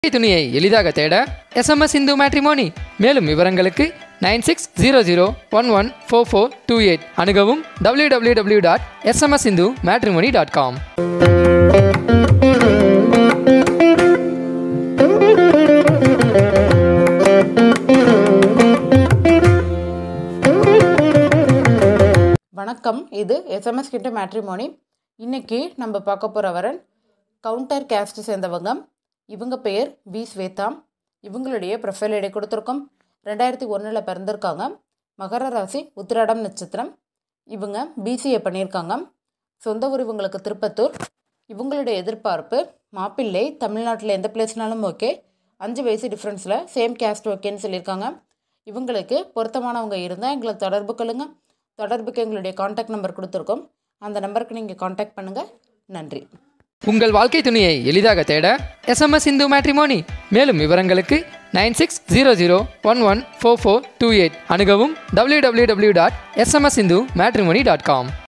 துணியை எளிதாக தேட எஸ்எம்எஸ் இந்து மேட்ரிமோனி மேலும் விவரங்களுக்கு nine six zero zero one one four four two eight அணுகவும் W W W dot SMS Hindu matrimony dot com வணக்கம் இது எஸ்எம்எஸ் கிட்ட மேட்ரிமோனி இன்னைக்கு நம்ம பார்க்க போகிற வரன் கவுண்டர் கேஸ்ட் சேர்ந்தவங்க இவங்க பெயர் பி ஸ்வேதா இவங்களுடைய ப்ரொஃபைல் ஐடி கொடுத்துருக்கோம் ரெண்டாயிரத்தி ஒன்றில் பிறந்திருக்காங்க மகர ராசி உத்திராடம் நட்சத்திரம் இவங்க பிசிஏ பண்ணியிருக்காங்க சொந்த ஊர் இவங்களுக்கு திருப்பத்தூர் இவங்களுடைய எதிர்பார்ப்பு மாப்பிள்ளை தமிழ்நாட்டில் எந்த பிளேஸ்னாலும் ஓகே அஞ்சு வயசு டிஃப்ரென்ஸில் சேம் கேஸ்ட் ஓகேன்னு சொல்லியிருக்காங்க இவங்களுக்கு பொருத்தமானவங்க இருந்தால் எங்களை தொடர்பு கொள்ளுங்க தொடர்புக்கு எங்களுடைய காண்டாக்ட் நம்பர் கொடுத்துருக்கோம் அந்த நம்பருக்கு நீங்கள் காண்டாக்ட் பண்ணுங்கள் நன்றி உங்கள் வாழ்க்கை துணியை எளிதாக தேட எஸ்எம்எஸ் இந்து மேட்ரிமோனி மேலும் விவரங்களுக்கு nine six zero zero one one four four two eight அணுகவும் W W W dot SMS Hindu matrimony dot com